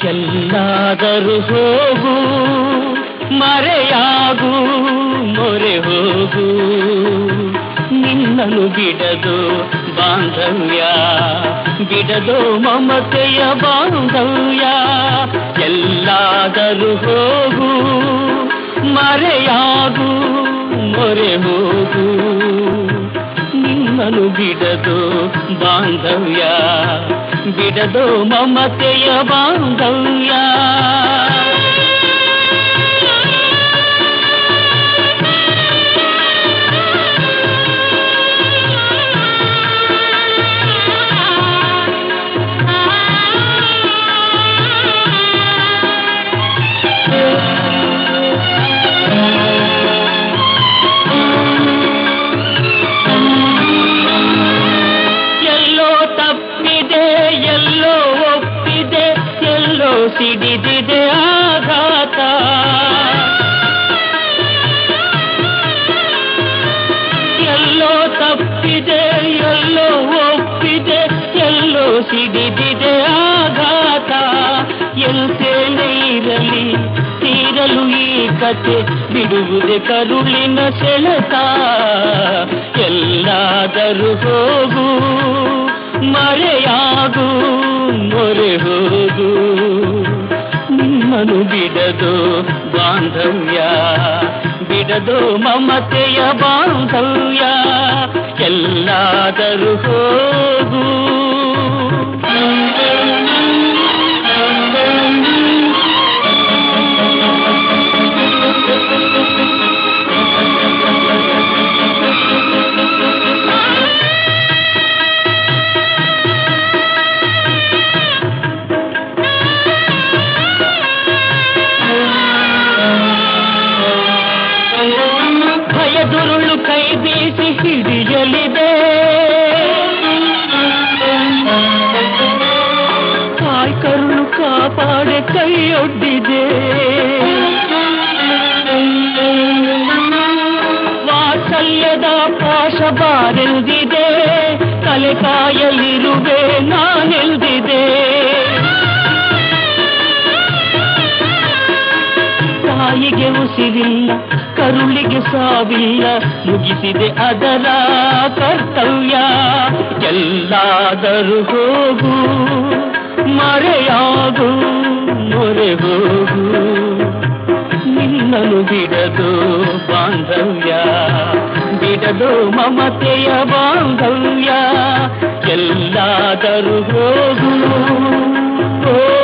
ಎಲ್ಲಾದರೂ ಹೋಗು ಮರೆಯಾಗು ಮೊರೆ ಹೋಗು ನಿನ್ನನು ಬಿಡದು ಬಾಂಧವ್ಯ ಬಿಡದು ಮಮತೆಯ ಬಾಂಧವ್ಯ ಎಲ್ಲಾದರೂ ಹೋಗು ಮರೆಯಾಗು ಮೊರೆ ಹೋಗು ನಿನ್ನನು ಬಿಡದು ಬಾಂಧವ್ಯ ಬಿಡದು ಮಮತೆಯ ಬಾಂಧವ್ಯ ಎಲ್ಲೋ ತಪ್ಪಿದೆ ಎಲ್ಲೋ ಒಪ್ಪಿದೆ ಎಲ್ಲೋ ಸಿಡಿದಿದೆ ಆಘಾತ ಎಲ್ಲೋ ತಪ್ಪಿದೆ ಎಲ್ಲೋ ಒಪ್ಪಿದೆ ಎಲ್ಲೋ ಸಿಡಿದಿದೆ ಆಘಾತ ಎಂತೇನೆ ಇರಲಿ ತೀರಲು ಈ ಕತೆ ಬಿಡುವುದೇ ಕರುಳಿನ ಸೆಳೆತ ಎಲ್ಲಾದರೂ ಹೋಗು ಮರೆಯಾಗು ಮೊರೆ ಹೋಗು ನಿಮ್ಮನು ಬಿಡದು ಬಾಂಧವ್ಯ ಬಿಡದು ಮಮತೆಯ ಬಾಂಧವ್ಯ ಎಲ್ಲಾದರೂ ಹೋಗು ಭಯದುರುಳು ಕೈ ಬೀಸಿ ಹಿಡಿಯಲಿದೆ ತಾಯ್ ಕರುಳು ಕಾಪಾಡೆ ಕೈಯೊಡ್ಡಿದೆ ವಾತ್ಸಲ್ಯದ ಪಾಶ ಬಾರೆಲ್ದಿದೆ ತಲೆ ಕಾಯಲಿರುವೆ ನಾನೆಲ್ದಿದೆ ತಾಯಿಗೆ ಉಸಿರಿಲ್ಲ ಕರುಳಿಗೆ ಸಾವಿಲ್ಲ ಮುಗಿಸಿದೆ ಅದರ ಕರ್ತವ್ಯ ಎಲ್ಲಾದರೂ ಹೋಗು ಮರೆಯಾಗು ಮೊರೆ ಹೋಗು ನಿನ್ನನು ಬಿಡದು ಬಾಂಧವ್ಯ ಬಿಡದು ಮಮತೆಯ ಬಾಂಧವ್ಯ ಎಲ್ಲಾದರೂ ಹೋಗು ಹೋಗು